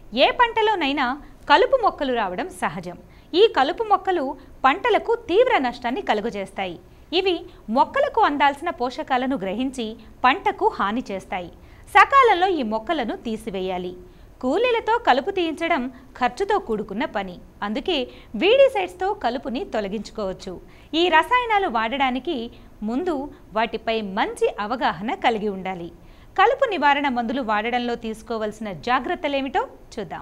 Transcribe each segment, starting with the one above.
ఏ పంటలోనైనా కలుపు మొక్కలు రావడం సహజం ఈ కలుపు మొక్కలు పంటలకు తీవ్ర నష్టాన్ని కలుగజేస్తాయి ఇవి మొక్కలకు అందాల్సిన పోషకాలను గ్రహించి పంటకు హాని చేస్తాయి సకాలంలో ఈ మొక్కలను తీసివేయాలి కూలీలతో కలుపు తీయించడం ఖర్చుతో కూడుకున్న పని అందుకే వీడిసైడ్స్తో కలుపుని తొలగించుకోవచ్చు ఈ రసాయనాలు వాడడానికి ముందు వాటిపై మంచి అవగాహన కలిగి ఉండాలి కలుపు నివారణ మందులు వాడడంలో తీసుకోవలసిన జాగ్రత్తలేమిటో చూద్దాం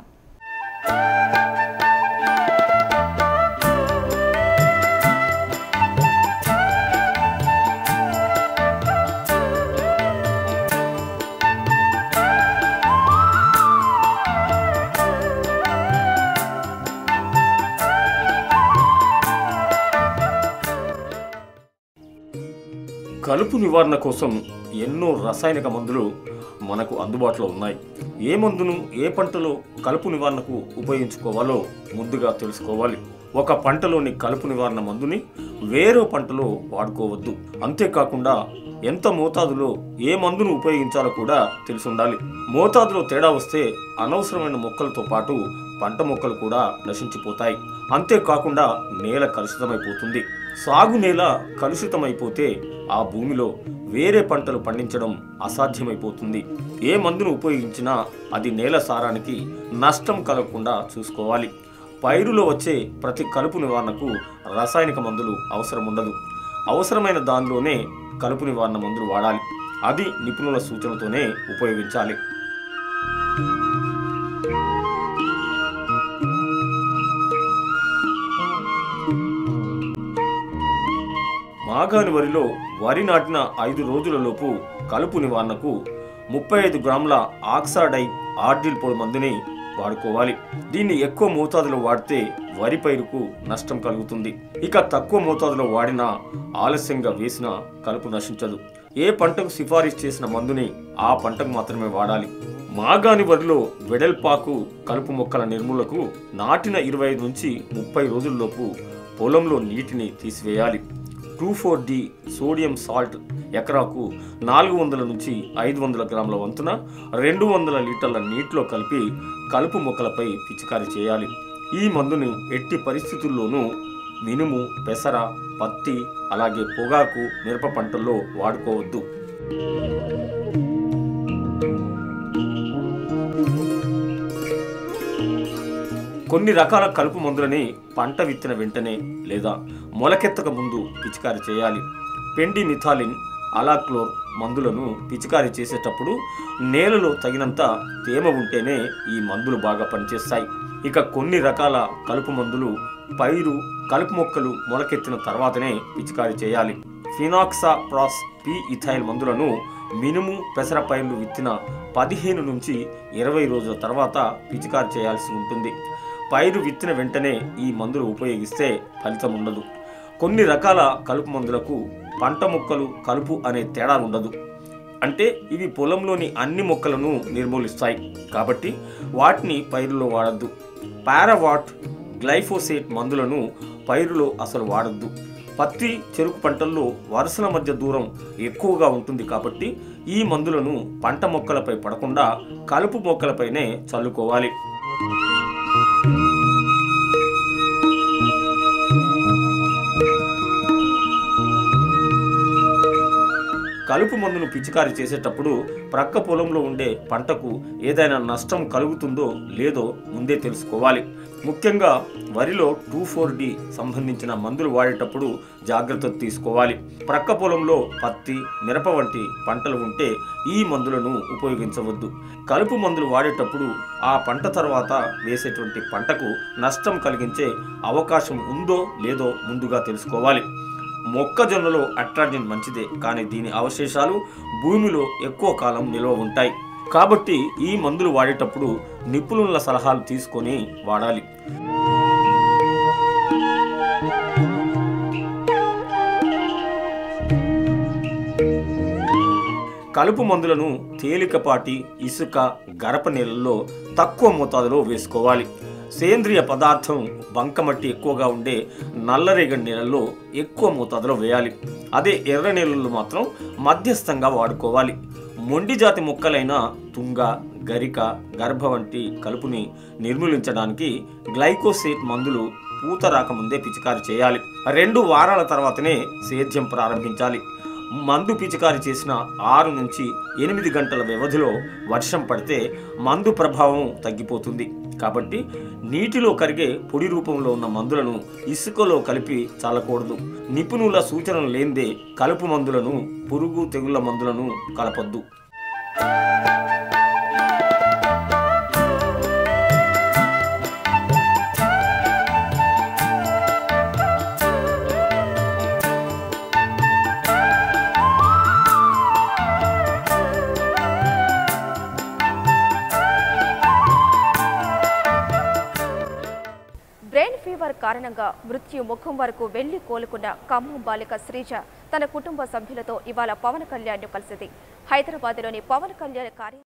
కలుపు నివారణ కోసం ఎన్నో రసాయనిక మందులు మనకు అందుబాటులో ఉన్నాయి ఏ మందును ఏ పంటలో కలుపు నివారణకు ఉపయోగించుకోవాలో ముందుగా తెలుసుకోవాలి ఒక పంటలోని కలుపు నివారణ మందుని వేరే పంటలో వాడుకోవద్దు అంతేకాకుండా ఎంత మోతాదులో ఏ మందును ఉపయోగించాలో కూడా తెలిసి ఉండాలి మోతాదులో తేడా వస్తే అనవసరమైన మొక్కలతో పాటు పంట మొక్కలు కూడా నశించిపోతాయి అంతేకాకుండా నేల కలుషితమైపోతుంది సాగు నేల కలుషితమైపోతే ఆ భూమిలో వేరే పంటలు పండించడం అసాధ్యమైపోతుంది ఏ మందును ఉపయోగించినా అది నేల సారానికి నష్టం కలగకుండా చూసుకోవాలి పైరులో వచ్చే ప్రతి కలుపు నివారణకు రసాయనిక మందులు అవసరం ఉండదు అవసరమైన దానిలోనే కలుపు నివారణ మందులు వాడాలి అది నిపుణుల సూచనతోనే ఉపయోగించాలి మాగాని వరిలో వరి నాటిన ఐదు రోజులలోపు కలుపు నివారణకు ముప్పై ఐదు గ్రాముల ఆక్సాడై ఆర్డిల్ పొడి మందుని వాడుకోవాలి దీన్ని ఎక్కువ మోతాదులో వాడితే వరి పైరుకు నష్టం కలుగుతుంది ఇక తక్కువ మోతాదులో వాడినా ఆలస్యంగా వేసిన కలుపు నశించదు ఏ పంటకు సిఫారసు చేసిన మందుని ఆ పంటకు మాత్రమే వాడాలి మాగాని వరిలో వెడల్పాకు కలుపు మొక్కల నిర్మూలకు నాటిన ఇరవై ఐదు నుంచి ముప్పై రోజుల్లోపు పొలంలో నీటిని తీసివేయాలి two four D sodium salt ఎకరాకు నాలుగు వందల నుంచి ఐదు వందల గ్రాముల వంతున రెండు వందల లీటర్ల నీటిలో కలిపి కలుపు మొక్కలపై పిచికారీ చేయాలి ఈ మందును ఎట్టి పరిస్థితుల్లోనూ మినుము పెసర పత్తి అలాగే పొగాకు మిరప పంటల్లో వాడుకోవద్దు కొన్ని రకాల కలుపు మందులని పంట విత్తిన వెంటనే లేదా మొలకెత్తక ముందు పిచికారి చేయాలి పెండి మిథాలిన్ అలాక్లోర్ మందులను పిచికారీ చేసేటప్పుడు నేలలో తగినంత తేమ ఉంటేనే ఈ మందులు బాగా పనిచేస్తాయి ఇక కొన్ని రకాల కలుపు మందులు పైరు కలుపు మొక్కలు మొలకెత్తిన తర్వాతనే పిచికారీ చేయాలి ఫినాక్సా ప్రాస్ పి ఇథైల్ మందులను మినుము పెసర పైర్లు విత్తిన పదిహేను నుంచి ఇరవై రోజుల తర్వాత పిచికారీ చేయాల్సి ఉంటుంది పైరు విత్తిన వెంటనే ఈ మందులు ఉపయోగిస్తే ఫలితం ఉండదు కొన్ని రకాల కలుపు మందులకు పంట మొక్కలు కలుపు అనే తేడా ఉండదు అంటే ఇవి పొలంలోని అన్ని మొక్కలను నిర్మూలిస్తాయి కాబట్టి వాటిని పైరులో వాడద్దు పారావాట్ గ్లైఫోసేట్ మందులను పైరులో అసలు వాడద్దు పత్తి చెరుకు పంటల్లో వరుసల మధ్య దూరం ఎక్కువగా ఉంటుంది కాబట్టి ఈ మందులను పంట మొక్కలపై పడకుండా కలుపు మొక్కలపైనే చల్లుకోవాలి కలుపు మందును పిచికారీ చేసేటప్పుడు ప్రక్క పొలంలో ఉండే పంటకు ఏదైనా నష్టం కలుగుతుందో లేదో ముందే తెలుసుకోవాలి ముఖ్యంగా వరిలో టూ ఫోర్ డి సంబంధించిన మందులు వాడేటప్పుడు జాగ్రత్తలు తీసుకోవాలి ప్రక్క పొలంలో పత్తి మిరప వంటి పంటలు ఉంటే ఈ మందులను ఉపయోగించవద్దు కలుపు మందులు వాడేటప్పుడు ఆ పంట తర్వాత వేసేటువంటి పంటకు నష్టం కలిగించే అవకాశం ఉందో లేదో ముందుగా తెలుసుకోవాలి మొక్కజొన్నలో అట్రాజిన్ మంచిదే కానీ దీని అవశేషాలు భూమిలో ఎక్కువ కాలం నిల్వ ఉంటాయి కాబట్టి ఈ మందులు వాడేటప్పుడు నిపుణుల సలహాలు తీసుకొని వాడాలి కలుపు మందులను తేలికపాటి ఇసుక గరప నీళ్ళల్లో తక్కువ మోతాదులో వేసుకోవాలి సేంద్రియ పదార్థం బంకమట్టి ఎక్కువగా ఉండే నల్లరేగడి నీళ్ళల్లో ఎక్కువ మోతాదులో వేయాలి అదే ఎర్ర నీళ్ళల్లో మాత్రం మధ్యస్థంగా వాడుకోవాలి మొండి జాతి మొక్కలైన తుంగ గరిక గర్భ వంటి కలుపుని నిర్మూలించడానికి గ్లైకోసేట్ మందులు పూత రాకముందే పిచికారి చేయాలి రెండు వారాల తర్వాతనే సేద్యం ప్రారంభించాలి మందు పిచికారి చేసిన ఆరు నుంచి ఎనిమిది గంటల వ్యవధిలో వర్షం పడితే మందు ప్రభావం తగ్గిపోతుంది కాబట్టి నీటిలో కరిగే పొడి రూపంలో ఉన్న మందులను ఇసుకలో కలిపి చల్లకూడదు నిపుణుల సూచనలు లేనిదే కలుపు మందులను పురుగు తెగుళ్ల మందులను కలపొద్దు బ్రెయిన్ ఫీవర్ కారణంగా మృత్యు ముఖం వరకు వెళ్లి కోలుకున్న ఖమ్మం బాలిక శ్రీజ తన కుటుంబ సభ్యులతో ఇవాళ పవన్ కళ్యాణ్ కలిసింది హైదరాబాద్లోని పవన్ కళ్యాణ్ కార్య